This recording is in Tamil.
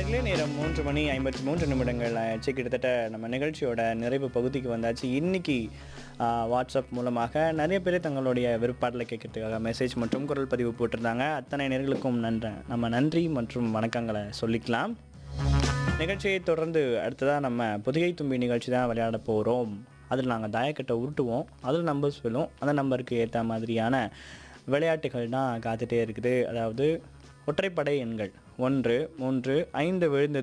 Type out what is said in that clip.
நேர்களே நேரம் மூன்று மணி ஐம்பத்தி மூன்று நிமிடங்கள் ஆச்சு கிட்டத்தட்ட நம்ம நிகழ்ச்சியோட நிறைவு பகுதிக்கு வந்தாச்சு இன்னைக்கு ஆ, வாட்ஸ்அப் மூலமாக நிறைய பேர் தங்களுடைய விருப்பாட்டில் கேட்கறதுக்காக மெசேஜ் மற்றும் குரல் பதிவு போட்டிருந்தாங்க அத்தனை நேர்களுக்கும் நன்ற நம்ம நன்றி மற்றும் வணக்கங்களை சொல்லிக்கலாம் நிகழ்ச்சியை தொடர்ந்து அடுத்ததாக நம்ம புதிகை தும்பி நிகழ்ச்சி தான் விளையாட போகிறோம் அதில் நாங்கள் தாயக்கட்டை உருட்டுவோம் அதில் நம்பர்ஸ் விழும் அந்த நம்பருக்கு ஏற்ற மாதிரியான விளையாட்டுகள் தான் காத்துட்டே இருக்குது அதாவது ஒற்றைப்படை எண்கள் ஒன்று மூன்று ஐந்து விழுந்தது